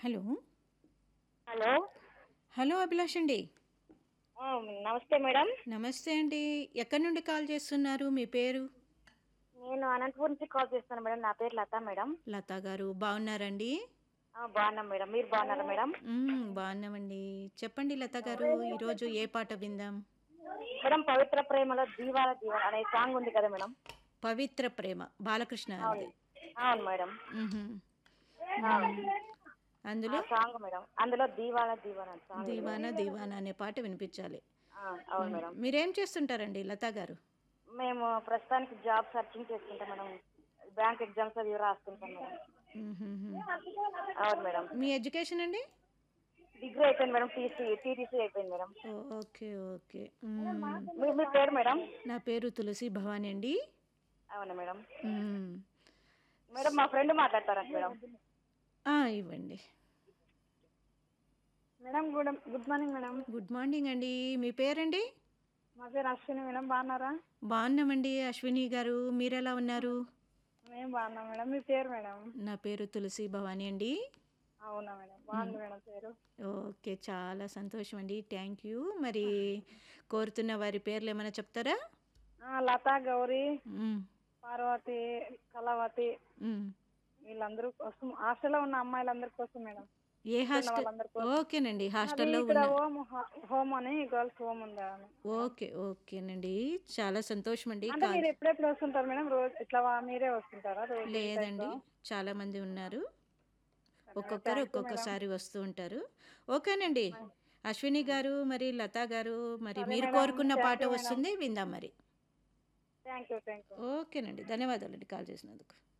Hello hello hello Abhilash అండి ఆ, నమస్తే మేడం నమస్తే అండి ఎక్కడి నుండి కాల్ చేస్తున్నారు మీ పేరు నేను అనంతపురం నుంచి కాల్ చేస్తాను మేడం నా పేరు లత మేడం లతా గారు బాగున్నారండి ఆ, బాగున్నాం మేడం మీరు బాగున్నారా మేడం మ్మ్, బాగున్నామండి చెప్పండి లత గారు ఈరోజు ఏ పాట విందాం మేడం పవిత్ర ప్రేమలో దీవాల దీవాల అనే సాంగ్ ఉంది కదా మేడం పవిత్ర ప్రేమ బాలకృష్ణ గారిది అవును మేడం మ్హూ. ఆ, అందులో ఆ సాంగ్ మేడం అందులో దీవాల దీవాల అనే సాంగ్ దీవానా దీవానా అనే పాట వినిపించాలి ఆ, అవును మేడం మీరేం చేస్తుంటారండి లతా గారు మేము ప్రస్తుతానికి జాబ్ సర్చింగ్ చేసుకుంటాం మేడం బ్యాంక్ ఎగ్జామ్స్ అవి రాస్తుంటాం మేడం మ్హూ. అవును మేడం మీ ఎడ్యుకేషన్ అండి డిగ్రీ అయిపోయింది మేడం టీసీ టీటీసీ అయిపోయింది మేడం ఓ, ఓకే ఓకే మ్మ్. మీ మీ పేరు మేడం నా పేరు తులసి భవాని అండి అవునా మేడం మ్మ్. మేడం మా ఫ్రెండ్ మాట్లాడతారంట మేడం ఆ, ఇవ్వండి madam good good morning madam good morning అండి మీ పేరండి మా పేరు అశ్విని మేడం బాగున్నారా బాగున్నామండి అశ్విని గారు మీరెలా ఉన్నారు మేము బాగున్నాం మేడం మీ పేరు మేడం నా పేరు తులసి భవాని అండి అవునా మేడం బాగుంది మేడం పేరు ఓకే చాలా సంతోషం అండి థ్యాంక్ యూ మరి కోరుతున్న వారి పేర్లు ఏమైనా చెప్తారా ఆ, లతా గౌరీ మ్మ్. పార్వతి కళావతి మ్మ్. వీళ్ళందరూ కోసం హాస్టల్లో ఉన్న అమ్మాయిలందరి కోసం మేడం ఏ హాస్టల్ వాళ్ళందరి కోసం ఓకేనండి హాస్టల్లో ఇక్కడ ఉన్న హోమ్ హోమ్ అని గర్ల్స్ హోమ్ ఉందా ఓకే ఓకేనండి చాలా సంతోషం అండి అంటే కాల్ మీరు ఎప్పుడెప్పుడు వస్తుంటారు మేడం రోజు ఇట్లా వా- మీరే వస్తుంటారా రోజు లేదండి చాలా మంది ఉన్నారు ఒక్కొక్కరు ఒక్కొక్కసారి వస్తూ ఉంటారు ఓకేనండి అశ్విని గారు మరి లతా గారు మరి మీరు కోరుకున్న పాట వస్తుంది విందాం మరి థ్యాంక్ యూ థ్యాంక్ యూ ఓకేనండి ధన్యవాదాలండి కాల్ చేసినందుకు